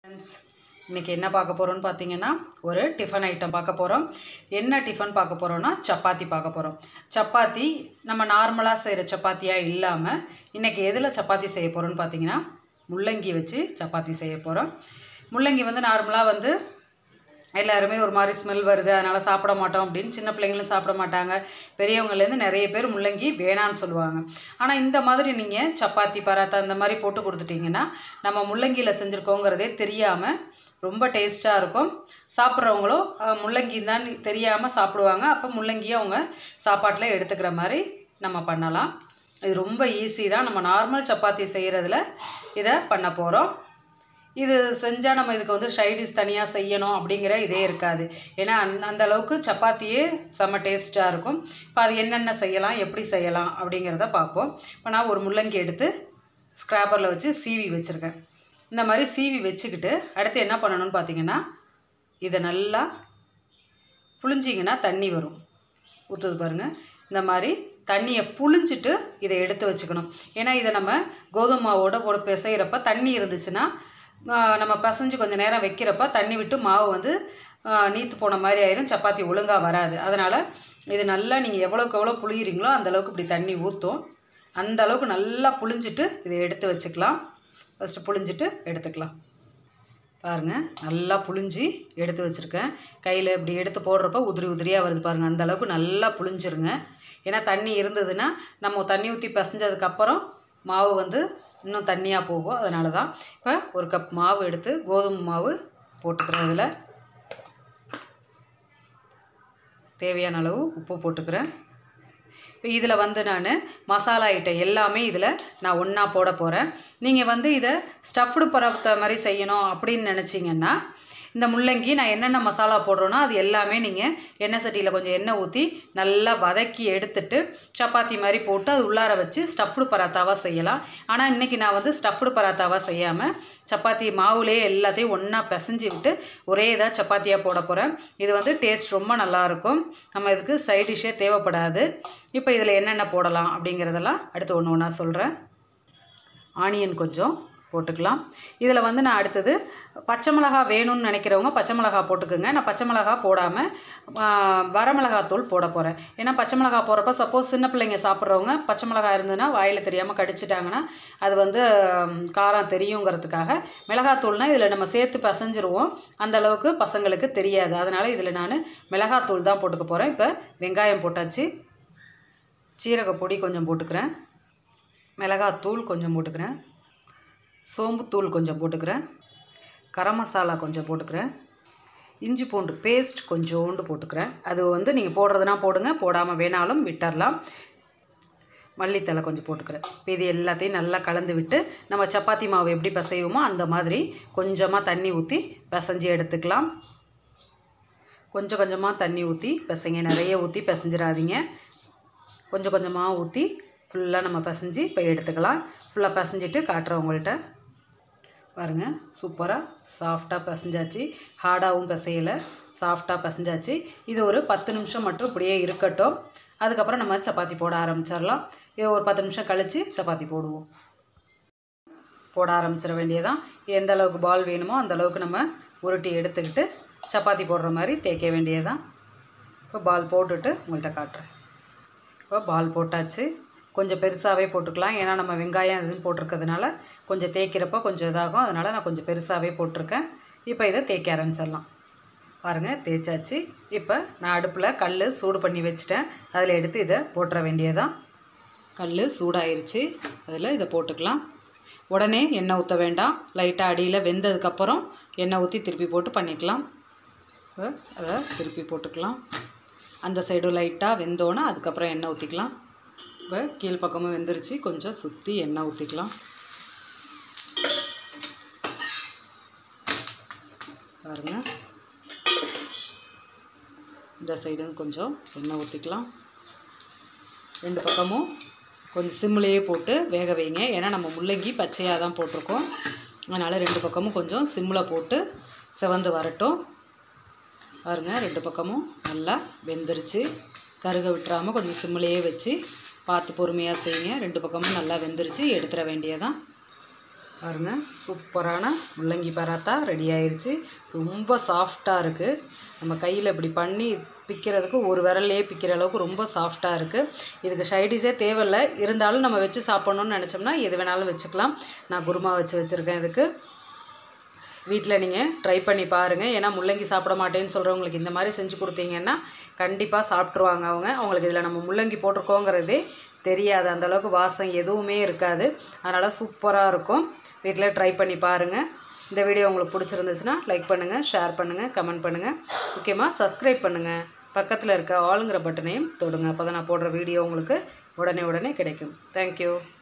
friends இன்றைக்கி என்ன பார்க்க போகிறோம்னு பார்த்தீங்கன்னா ஒரு டிஃபன் ஐட்டம் பார்க்க போகிறோம் என்ன டிஃபன் பார்க்க போகிறோம்னா சப்பாத்தி பார்க்க போகிறோம் சப்பாத்தி நம்ம நார்மலாக செய்கிற சப்பாத்தியாக இல்லாமல் இன்றைக்கி எதில் சப்பாத்தி செய்ய போகிறோம்னு பார்த்தீங்கன்னா முள்ளங்கி வச்சு சப்பாத்தி செய்ய போகிறோம் முள்ளங்கி வந்து நார்மலாக வந்து எல்லாருமே ஒரு மாதிரி ஸ்மெல் வருது அதனால் சாப்பிட மாட்டோம் அப்படின்னு சின்ன பிள்ளைங்களும் சாப்பிட மாட்டாங்க பெரியவங்கலேருந்து நிறைய பேர் முள்ளங்கி வேணான்னு சொல்லுவாங்க ஆனால் இந்த மாதிரி நீங்கள் சப்பாத்தி பராத்தா இந்த மாதிரி போட்டு கொடுத்துட்டிங்கன்னா நம்ம முள்ளங்கியில் செஞ்சுருக்கோங்கிறதே தெரியாமல் ரொம்ப டேஸ்ட்டாக இருக்கும் சாப்பிட்றவங்களும் அஹ், முள்ளங்கி தான் தெரியாமல் சாப்பிடுவாங்க அப்போ முள்ளங்கியை அவங்க சாப்பாட்டில் எடுத்துக்கிற மாதிரி நம்ம பண்ணலாம் இது ரொம்ப ஈஸி தான் நம்ம நார்மல் சப்பாத்தி செய்கிறதுல இதை பண்ண போகிறோம் இது செஞ்சால் நம்ம இதுக்கு வந்து சைடிஷ் தனியாக செய்யணும் அப்படிங்கிற இதே இருக்காது ஏன்னா அந்த அந்த அளவுக்கு சப்பாத்தியே செம்ம டேஸ்ட்டாக இருக்கும் இப்போ அது என்னென்ன செய்யலாம் எப்படி செய்யலாம் அப்படிங்கிறத பார்ப்போம் இப்போ நான் ஒரு முள்ளங்கி எடுத்து ஸ்க்ராப்பரில் வச்சு சீவி வச்சுருக்கேன் இந்த மாதிரி சீவி வச்சுக்கிட்டு அடுத்து என்ன பண்ணணும்னு பார்த்தீங்கன்னா இதை நல்லா புழிஞ்சிங்கன்னா தண்ணி வரும் ஊற்றுது பாருங்கள் இந்த மாதிரி தண்ணியை புழிஞ்சிட்டு இதை எடுத்து வச்சுக்கணும் ஏன்னா இதை நம்ம கோதுமை மாவோட போட பிசைகிறப்ப தண்ணி இருந்துச்சுன்னா ஆ, நம்ம பிசைஞ்சு கொஞ்சம் நேரம் வைக்கிறப்ப தண்ணி விட்டு மாவு வந்து ஆ, நீத்து போன மாதிரி ஆயிரும் சப்பாத்தி ஒழுங்காக வராது அதனால் இது நல்லா நீங்கள் எவ்வளோக்கு எவ்வளோ புளியிறீங்களோ அந்த அளவுக்கு இப்படி தண்ணி ஊற்றும் அந்த அளவுக்கு நல்லா புழிஞ்சிட்டு இதை எடுத்து வச்சுக்கலாம் ஃபஸ்ட்டு புழிஞ்சிட்டு எடுத்துக்கலாம் பாருங்கள் நல்லா புழிஞ்சி எடுத்து வச்சுருக்கேன் கையில் இப்படி எடுத்து போடுறப்ப உதிரி உதிரியாக வருது பாருங்கள் அந்த அளவுக்கு நல்லா புழிஞ்சிருங்க ஏன்னா தண்ணி இருந்ததுன்னா நம்ம தண்ணி ஊற்றி பிசைஞ்சதுக்கப்புறம் மாவு வந்து இன்னும் தண்ணியாக போகும் அதனால தான் இப்போ ஒரு கப் மாவு எடுத்து கோதுமை மாவு போட்டுக்கிறேன் இதில் தேவையான அளவு உப்பு போட்டுக்கிறேன் இப்போ இதில் வந்து நான் மசாலா ஐட்டம் எல்லாமே இதில் நான் ஒன்றா போட போகிறேன் நீங்கள் வந்து இதை ஸ்டஃப்டு பரத்த மாதிரி செய்யணும் அப்படின்னு நினச்சிங்கன்னா இந்த முள்ளங்கி நான் என்னென்ன மசாலா போடுறேனோ அது எல்லாமே நீங்கள் எண்ணெய் சட்டியில் கொஞ்சம் எண்ணெய் ஊற்றி நல்லா வதக்கி எடுத்துட்டு சப்பாத்தி மாதிரி போட்டு அது உள்ளார வச்சு ஸ்டஃப்டு பராத்தாவாக செய்யலாம் ஆனால் இன்றைக்கி நான் வந்து ஸ்டஃப்டு பராத்தாவாக செய்யாமல் சப்பாத்தி மாவுலேயே எல்லாத்தையும் ஒன்றா பிசைஞ்சு விட்டு ஒரே இதாக சப்பாத்தியாக போட போகிறேன் இது வந்து டேஸ்ட் ரொம்ப நல்லாயிருக்கும் நம்ம இதுக்கு சைட் டிஷ்ஷே தேவைப்படாது இப்போ இதில் என்னென்ன போடலாம் அப்படிங்கிறதெல்லாம் அடுத்து ஒன்று ஒன்றா சொல்கிறேன் ஆனியன் கொஞ்சம் போட்டுக்கலாம் இதில் வந்து நான் அடுத்தது பச்சை மிளகா வேணும்னு நினைக்கிறவங்க பச்சை மிளகா போட்டுக்கோங்க நான் பச்சை மிளகா போடாமல் வரமிளகாத்தூள் போட போகிறேன் ஏன்னா பச்சை மிளகா போடுறப்ப சப்போஸ் சின்ன பிள்ளைங்க சாப்பிட்றவங்க பச்சை மிளகா இருந்ததுன்னா வாயில் தெரியாமல் கடிச்சிட்டாங்கன்னா அது வந்து ம், காரம் தெரியுங்கிறதுக்காக மிளகாத்தூள்னால் இதில் நம்ம சேர்த்து பசைஞ்சிருவோம் அந்த அளவுக்கு பசங்களுக்கு தெரியாது அதனால் இதில் நான் மிளகாத்தூள் தான் போட்டுக்க போகிறேன் இப்போ வெங்காயம் போட்டாச்சு சீரகப்பொடி கொஞ்சம் போட்டுக்கிறேன் மிளகாத்தூள் கொஞ்சம் போட்டுக்கிறேன் சோம்புத்தூள் கொஞ்சம் போட்டுக்கிறேன் கரம் மசாலா கொஞ்சம் போட்டுக்கிறேன் இஞ்சி பூண்டு பேஸ்ட் கொஞ்சோண்டு போட்டுக்கிறேன் அது வந்து நீங்கள் போடுறதுனா போடுங்க போடாமல் வேணாலும் விட்டுறலாம் மல்லித்தலை கொஞ்சம் போட்டுக்கிறேன் இப்போ இது எல்லாத்தையும் நல்லா கலந்து விட்டு நம்ம சப்பாத்தி மாவு எப்படி பிசைவோமோ அந்த மாதிரி கொஞ்சமாக தண்ணி ஊற்றி பிசைஞ்சு எடுத்துக்கலாம் கொஞ்சம் கொஞ்சமாக தண்ணி ஊற்றி பிசைங்க நிறைய ஊற்றி பிசைஞ்சிடாதீங்க கொஞ்சம் கொஞ்சமாக ஊற்றி ஃபுல்லாக நம்ம பிசைஞ்சு இப்போ எடுத்துக்கலாம் ஃபுல்லாக பிசைஞ்சிட்டு காட்டுறேன் உங்கள்கிட்ட பாருங்கள் சூப்பராக சாஃப்டாக பிசைஞ்சாச்சு ஹார்டாகவும் பிசையலை சாஃப்டாக பிசைஞ்சாச்சு இது ஒரு பத்து நிமிஷம் மட்டும் இப்படியே இருக்கட்டும் அதுக்கப்புறம் நம்ம சப்பாத்தி போட ஆரம்பிச்சிடலாம் இது ஒரு பத்து நிமிஷம் கழித்து சப்பாத்தி போடுவோம் போட ஆரம்பிச்சிட வேண்டியதான் எந்த அளவுக்கு பால் வேணுமோ அந்த அளவுக்கு நம்ம உருட்டி எடுத்துக்கிட்டு சப்பாத்தி போடுற மாதிரி தேய்க்க வேண்டியதான் இப்போ பால் போட்டுட்டு உங்கள்கிட்ட காட்டுறேன் இப்போ பால் போட்டாச்சு கொஞ்சம் பெருசாகவே போட்டுக்கலாம் ஏன்னா நம்ம வெங்காயம் இதுன்னு போட்டிருக்கிறதுனால கொஞ்சம் தேய்க்கிறப்ப கொஞ்சம் இதாகும் அதனால் நான் கொஞ்சம் பெருசாகவே போட்டிருக்கேன் இப்போ இதை தேய்க்க ஆரம்பிச்சிடலாம் பாருங்கள் தேய்ச்சாச்சு இப்போ நான் அடுப்பில் கல் சூடு பண்ணி வச்சுட்டேன் அதில் எடுத்து இதை போட்டுற வேண்டியதான் கல் சூடாயிருச்சு அதில் இதை போட்டுக்கலாம் உடனே எண்ணெய் ஊற்ற வேண்டாம் லைட்டாக அடியில் வெந்ததுக்கப்புறம் எண்ணெய் ஊற்றி திருப்பி போட்டு பண்ணிக்கலாம் இப்போ அதை திருப்பி போட்டுக்கலாம் அந்த சைடு லைட்டாக வெந்தோன்னே அதுக்கப்புறம் எண்ணெய் ஊற்றிக்கலாம் இப்போ கீழ்ப்பக்கமும் வெந்துருச்சு கொஞ்சம் சுற்றி எண்ணெய் ஊற்றிக்கலாம் பாருங்கள் இந்த சைடும் கொஞ்சம் எண்ணெய் ஊற்றிக்கலாம் ரெண்டு பக்கமும் கொஞ்சம் சிம்லேயே போட்டு வேக வைங்க ஏன்னா நம்ம முள்ளங்கி பச்சையாக தான் போட்டிருக்கோம் அதனால் ரெண்டு பக்கமும் கொஞ்சம் சிம்மில் போட்டு செவந்து வரட்டும் பாருங்க ரெண்டு பக்கமும் நல்லா வெந்துருச்சு கருக விட்டுறாமல் கொஞ்சம் சிம்மிலேயே வச்சு பார்த்து பொறுமையாக செய்யுங்க ரெண்டு பக்கமும் நல்லா வெந்துருச்சு எடுத்துட வேண்டியதான் பாருங்க சூப்பரான முள்ளங்கி பராத்தா ரெடி ஆயிருச்சு ரொம்ப சாஃப்டாக இருக்குது நம்ம கையில் இப்படி பண்ணி பிக்கிறதுக்கு ஒரு விரல்லே பிக்கிற அளவுக்கு ரொம்ப சாஃப்டாக இருக்குது இதுக்கு சைடிஸே தேவையில்லை இருந்தாலும் நம்ம வச்சு சாப்பிட்ணுன்னு நினச்சோம்னா எது வேணாலும் வச்சுக்கலாம் நான் குருமா வச்சு வச்சுருக்கேன் இதுக்கு வீட்டில் நீங்கள் ட்ரை பண்ணி பாருங்கள் ஏன்னா முள்ளங்கி சாப்பிட மாட்டேன்னு சொல்கிறவங்களுக்கு இந்த மாதிரி செஞ்சு கொடுத்தீங்கன்னா கண்டிப்பாக சாப்பிட்ருவாங்க அவங்க அவங்களுக்கு இதில் நம்ம முள்ளங்கி போட்டிருக்கோங்கிறதே தெரியாது அந்த அளவுக்கு வாசம் எதுவுமே இருக்காது அதனால் சூப்பராக இருக்கும் வீட்டில் ட்ரை பண்ணி பாருங்கள் இந்த வீடியோ உங்களுக்கு பிடிச்சிருந்துச்சுன்னா லைக் பண்ணுங்கள் ஷேர் பண்ணுங்கள் கமெண்ட் பண்ணுங்கள் முக்கியமாக சப்ஸ்கிரைப் பண்ணுங்கள் பக்கத்தில் இருக்க ஆளுங்கிற பட்டனையும் தொடுங்க அப்போ தான் நான் போடுற வீடியோ உங்களுக்கு உடனே உடனே கிடைக்கும் தேங்க்யூ